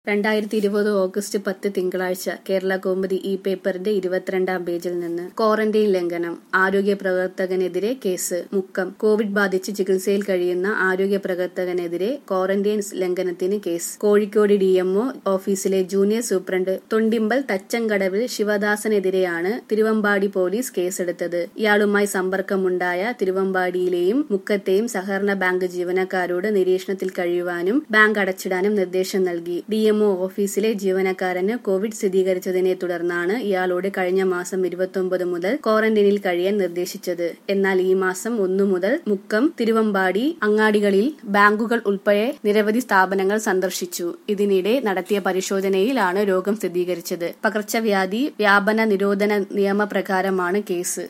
രണ്ടായിരത്തി ഇരുപത് ഓഗസ്റ്റ് പത്ത് തിങ്കളാഴ്ച കേരള കൗമുദി ഈ പേപ്പറിന്റെ ഇരുപത്തിരണ്ടാം പേജിൽ നിന്ന് ക്വാറന്റൈൻ ലംഘനം ആരോഗ്യ പ്രവർത്തകനെതിരെ കേസ് മുക്കം കോവിഡ് ബാധിച്ച് ചികിത്സയിൽ കഴിയുന്ന ആരോഗ്യ പ്രവർത്തകനെതിരെ ക്വാറന്റൈൻ ലംഘനത്തിന് കേസ് കോഴിക്കോട് ഡിഎംഒ ഓഫീസിലെ ജൂനിയർ സൂപ്രണ്ട് തൊണ്ടിമ്പൽ തച്ചങ്കടവിൽ ശിവദാസനെതിരെയാണ് തിരുവമ്പാടി പോലീസ് കേസെടുത്തത് ഇയാളുമായി സമ്പർക്കമുണ്ടായ തിരുവമ്പാടിയിലെയും മുക്കത്തെയും സഹകരണ ബാങ്ക് ജീവനക്കാരോട് നിരീക്ഷണത്തിൽ കഴിയുവാനും ബാങ്ക് അടച്ചിടാനും നിർദ്ദേശം നൽകി ഡിഎംഒ ഓഫീസിലെ ജീവനക്കാരന് കോവിഡ് സ്ഥിരീകരിച്ചതിനെ തുടർന്നാണ് ഇയാളോട് കഴിഞ്ഞ മാസം ഇരുപത്തൊമ്പത് മുതൽ ക്വാറന്റൈനിൽ കഴിയാൻ നിർദ്ദേശിച്ചത് എന്നാൽ ഈ മാസം ഒന്നു മുതൽ മുക്കം തിരുവമ്പാടി അങ്ങാടികളിൽ ബാങ്കുകൾ ഉൾപ്പെടെ നിരവധി സ്ഥാപനങ്ങൾ സന്ദർശിച്ചു ഇതിനിടെ നടത്തിയ പരിശോധനയിലാണ് രോഗം സ്ഥിരീകരിച്ചത് പകർച്ചവ്യാധി വ്യാപന നിരോധന നിയമപ്രകാരമാണ് കേസ്